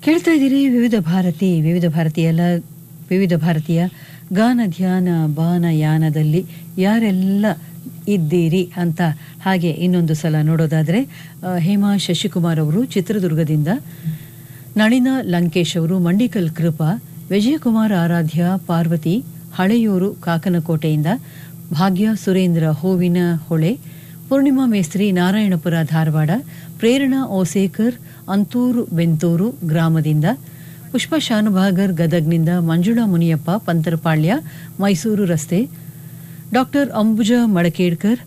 ಕೇಳ್ತಾ ಇದ್ದೀರಿ ವಿವಿಧ ಭಾರತಿ ವಿವಿಧ ಭಾರತೀಯಲ್ಲ ವಿವಿಧ ಭಾರತೀಯ ಗಾನ ಧ್ಯಾನ ಬಾನ ಯಾನದಲ್ಲಿ ಯಾರೆಲ್ಲ ಇದ್ದೀರಿ ಅಂತ ಹಾಗೆ ಇನ್ನೊಂದು ಸಲ ನೋಡೋದಾದರೆ ಆ, ಹೇಮಾ ಶಶಿಕುಮಾರ್ ಅವರು ಚಿತ್ರದುರ್ಗದಿಂದ ನಳಿನ ಲಂಕೇಶ್ ಅವರು ಮಂಡಿಕಲ್ ಕೃಪಾ ವಿಜಯಕುಮಾರ್ ಆರಾಧ್ಯ ಪಾರ್ವತಿ ಹಳೆಯೂರು ಕಾಕನಕೋಟೆಯಿಂದ ಭಾಗ್ಯ ಸುರೇಂದ್ರ ಹೂವಿನ ಹೊಳೆ ಪೂರ್ಣಿಮಾ ಮೇಸ್ತ್ರಿ ನಾರಾಯಣಪುರ ಧಾರವಾಡ ಪ್ರೇರಣಾ ಓಸೇಕರ್ ಅಂತೂರು ಬೆಂತೂರು ಗ್ರಾಮದಿಂದ ಪುಷ್ಪ ಶಾನುಭಾಗರ್ ಗದಗ್ನಿಂದ ಮಂಜುಳಾ ಮುನಿಯಪ್ಪ ಪಂತರಪಾಳ್ಯ ಮೈಸೂರು ರಸ್ತೆ ಡಾಕ್ಟರ್ ಅಂಬುಜಾ ಮಡಕೇಡ್ಕರ್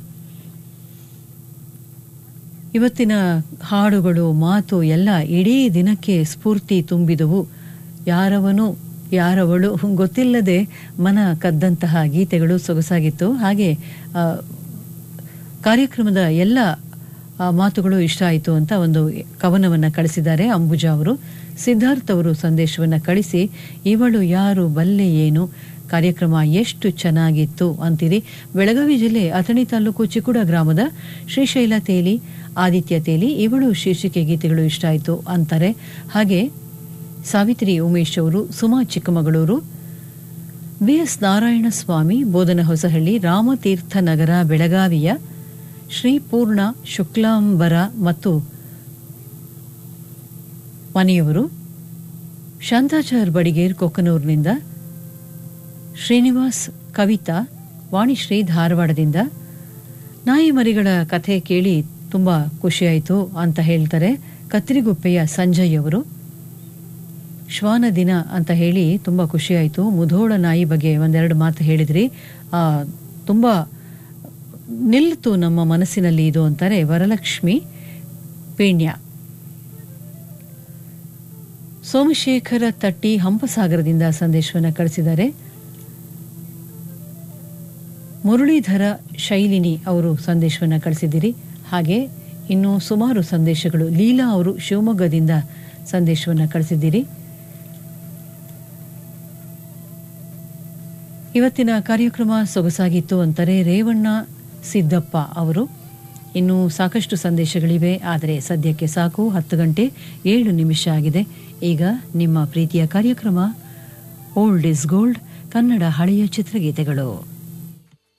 ಇವತ್ತಿನ ಹಾಡುಗಳು ಮಾತು ಎಲ್ಲ ಇಡೀ ದಿನಕ್ಕೆ ಸ್ಫೂರ್ತಿ ತುಂಬಿದವು ಯಾರವನು ಯಾರವಳು ಗೊತ್ತಿಲ್ಲದೆ ಮನ ಕದ್ದಂತಹ ಗೀತೆಗಳು ಸೊಗಸಾಗಿತ್ತು ಹಾಗೆ ಆ, ಕಾರ್ಯಕ್ರಮದ ಎಲ್ಲ ಆ, ಮಾತುಗಳು ಇಷ್ಟ ಆಯಿತು ಅಂತ ಒಂದು ಕವನವನ್ನು ಕಳಿಸಿದ್ದಾರೆ ಅಂಬುಜಾ ಅವರು ಸಿದ್ಧಾರ್ಥ್ ಅವರು ಸಂದೇಶವನ್ನು ಕಳಿಸಿ ಇವಳು ಯಾರು ಬಲ್ಲೆ ಏನು ಕಾರ್ಯಕ್ರಮ ಎಷ್ಟು ಚೆನ್ನಾಗಿತ್ತು ಅಂತೀರಿ ಬೆಳಗಾವಿ ಜಿಲ್ಲೆ ಅಥಣಿ ತಾಲೂಕು ಚಿಕ್ಕುಡ ಗ್ರಾಮದ ಶ್ರೀಶೈಲ ತೇಲಿ ಆದಿತ್ಯ ತೇಲಿ ಇವಳು ಶೀರ್ಷಿಕೆ ಗೀತೆಗಳು ಇಷ್ಟ ಆಯಿತು ಅಂತಾರೆ ಹಾಗೆ ಸಾವಿತ್ರಿ ಉಮೇಶ್ ಅವರು ಸುಮಾ ಚಿಕ್ಕಮಗಳೂರು ಬಿ ಎಸ್ ನಾರಾಯಣ ಸ್ವಾಮಿ ಬೋಧನ ಹೊಸಹಳ್ಳಿ ರಾಮತೀರ್ಥ ನಗರ ಬೆಳಗಾವಿಯ ಶ್ರೀಪೂರ್ಣ ಶುಕ್ಲಾಂಬರ ಮತ್ತು ಮನೆಯವರು ಶಾಂತಾಚಾರ್ ಬಡಿಗೇರ್ ಕೊಕ್ಕನೂರಿನಿಂದ ಶ್ರೀನಿವಾಸ್ ಕವಿತಾ ವಾಣಿಶ್ರೀ ಧಾರವಾಡದಿಂದ ನಾಯಿ ಮರಿಗಳ ಕಥೆ ಕೇಳಿ ತುಂಬ ಖುಷಿಯಾಯಿತು ಅಂತ ಹೇಳ್ತಾರೆ ಕತ್ರಿಗುಪ್ಪೆಯ ಸಂಜಯ್ ಅವರು ಶ್ವಾನ ದಿನ ಅಂತ ಹೇಳಿ ತುಂಬ ಖುಷಿಯಾಯಿತು ಮುಧೋಳ ನಾಯಿ ಬಗ್ಗೆ ಒಂದೆರಡು ಮಾತು ಹೇಳಿದ್ರಿ ಆ, ತುಂಬ ನಿಲ್ತು ನಮ್ಮ ಮನಸ್ಸಿನಲ್ಲಿ ಇದು ಅಂತಾರೆ ವರಲಕ್ಷ್ಮಿ ಪೇಣ್ಯ ಸೋಮಶೇಖರ ತಟ್ಟಿ ಹಂಪಸಾಗರದಿಂದ ಸಂದೇಶವನ್ನು ಕಳಿಸಿದ್ದಾರೆ ಮುರಳೀಧರ ಶೈಲಿನಿ ಅವರು ಸಂದೇಶವನ್ನು ಕಳಿಸಿದ್ದೀರಿ ಹಾಗೆ ಇನ್ನು ಸುಮಾರು ಸಂದೇಶಗಳು ಲೀಲಾ ಅವರು ಶಿವಮೊಗ್ಗದಿಂದ ಸಂದೇಶವನ್ನು ಕಳಿಸಿದ್ದೀರಿ ಇವತ್ತಿನ ಕಾರ್ಯಕ್ರಮ ಸೊಗಸಾಗಿತ್ತು ಅಂತಾರೆ ರೇವಣ್ಣ ಸಿದ್ದಪ್ಪ ಅವರು ಇನ್ನು ಸಾಕಷ್ಟು ಸಂದೇಶಗಳಿವೆ ಆದರೆ ಸದ್ಯಕ್ಕೆ ಸಾಕು ಹತ್ತು ಗಂಟೆ ಏಳು ನಿಮಿಷ ಆಗಿದೆ ಈಗ ನಿಮ್ಮ ಪ್ರೀತಿಯ ಕಾರ್ಯಕ್ರಮ ಓಲ್ಡ್ ಇಸ್ ಗೋಲ್ಡ್ ಕನ್ನಡ ಹಳೆಯ ಚಿತ್ರಗೀತೆಗಳು